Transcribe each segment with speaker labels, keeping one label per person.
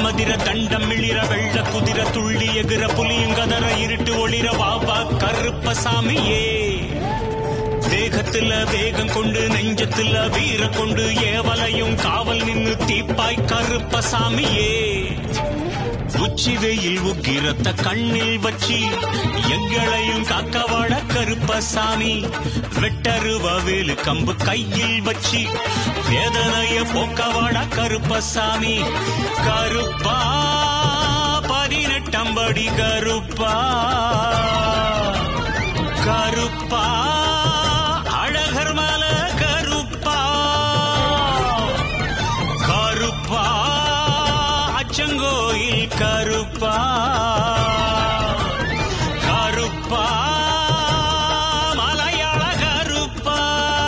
Speaker 1: மதிர தண்டம் மிளிர வெள்ள குதிர துள்ளி எகிற புலியும் கதற இருட்டு ஒளிர வாவா கருப்பசாமியே வேகத்துல வேகம் கொண்டு நெஞ்சத்துல வீர கொண்டு ஏவலையும் காவல் நின்னு தீப்பாய் கருப்பசாமியே உச்சி வெயில் உக்கிரத்த கண்ணில் வச்சி எங்களையும் காக்கவாட கருப்பசாமி வெட்டருவ வேலு கம்பு கையில் வச்சி வேதனைய போக்கவாட கருப்பசாமி கருப்பா பதினெட்டம்படி கருப்பா கருப்பா அழகர் மல கருப்பா கருப்பா அச்சங்கோயில் கருப்பா கருப்பா மலையாள கருப்பா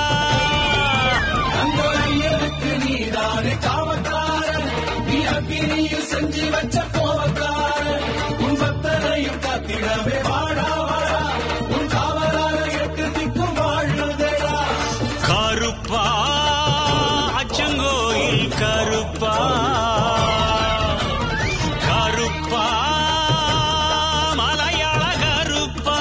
Speaker 2: அந்த ஐயனுக்கு நீதானே காவக்காரன் நீ அக்கினியில் செஞ்சு வச்ச கோவக்காரன் உன் பக்தனையும் காத்திடவே வாடா வாடா உன் காவலாக எட்டு திக்கும் வாழுதேடா
Speaker 1: கருப்பா அச்சங்கோயில் கருப்பா கருப்பா மலையாள கருப்பா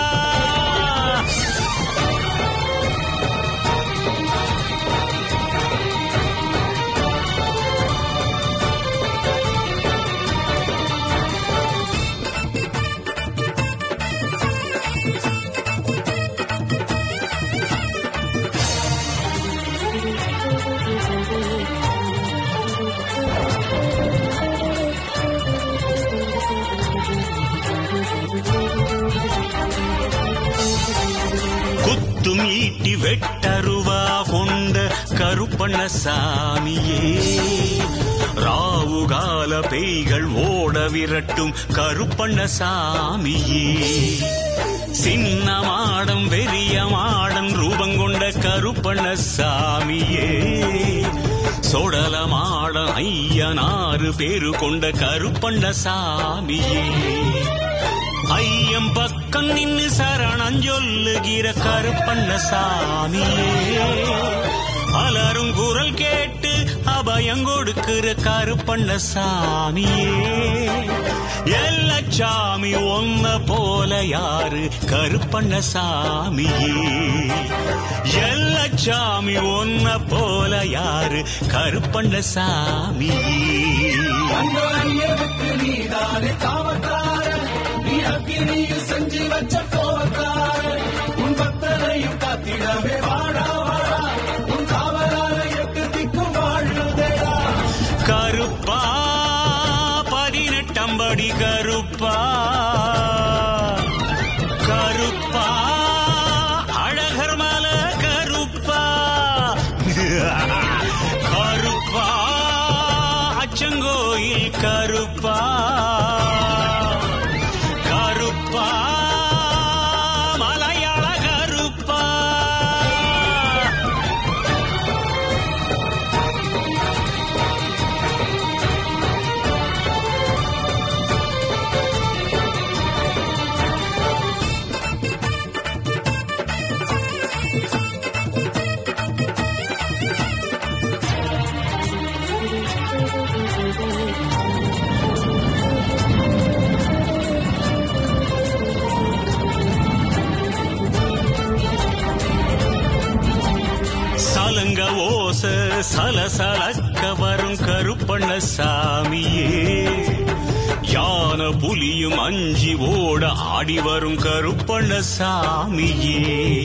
Speaker 1: குத்தும் ஈட்டி வெட்டருவா கொண்ட கருப்பண்ண சாமியே ராவுகால பேய்கள் ஓட விரட்டும் கருப்பண்ண சாமியே சின்ன மாடம் வெறிய மாடம் ரூபம் கொண்ட கருப்பண்ண சாமியே சொடல மாடம் ஐயனாறு பேரு கொண்ட கருப்பண்ண சாமியே ஐயம் பக்கம் நின்னு சரணம் சொல்லுகிற கருப்பண்ண சாமியே பலரும் குரல் கேட்டு அபயம் கொடுக்கிற கருப்பண்ண சாமியே எல்லச்சாமி ஒன்ன போல யாரு கருப்பண்ண சாமியே எல்லச்சாமி ஒன்ன போல யாரு கருப்பண்ண சாமியே
Speaker 2: அந்த ஐயனுக்கு நீதானே காவக்காரன் நீ அக்கினியில் செஞ்சு வச்ச கோவக்காரன் உன் பக்தனையும் காத்திடவே வாடா வாடா உன் காவலாக எட்டு திக்கும் வாழுதேடா
Speaker 1: கருப்பா பதினெட்டம்படி கருப்பா கருப்பா அழகர் மல கருப்பா கருப்பா அச்சங்கோயில் கருப்பா கருப்பா மலையாள கருப்பா சலங்க ஓச சலசலக்க வரும் கருப்பண்ண சாமியே யான புலியும் அஞ்சி ஓட ஆடி வரும் கருப்பண்ண சாமியே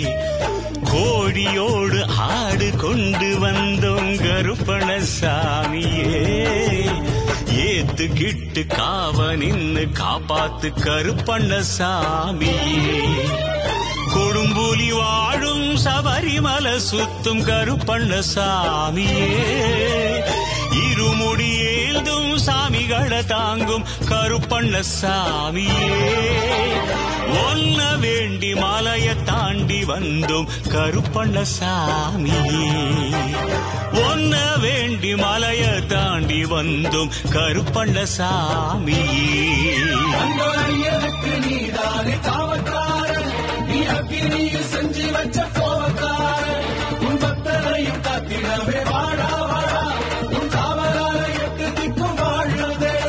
Speaker 1: கோடியோடு ஆடு கொண்டு வந்தோம் கருப்பண்ண சாமியே ஏத்துக்கிட்டு காவ நின்னு காப்பாத்து கருப்பண்ண சாமியே கொடும்புலி வாழும் சபரிமல சுத்தும் கருப்பண்ண சாமியே இருமுடி ஏந்தும் சாமிகளை தாங்கும் கருப்பண்ண சாமியே ஒன்ன வேண்டி மலைய தாண்டி வந்தோம் கருப்பண்ண சாமியே ஒன்ன வேண்டி மலைய தாண்டி வந்தோம் கருப்பண்ண சாமியே
Speaker 2: அந்த ஐயனுக்கு நீதானே காவக்காரன் நீ அக்கினியில் செஞ்சு வச்ச கோவக்காரன் உன் பக்தனையும் காத்திடவே வாடா வாடா உன் காவலாக எட்டு திக்கும் வாழுதேடா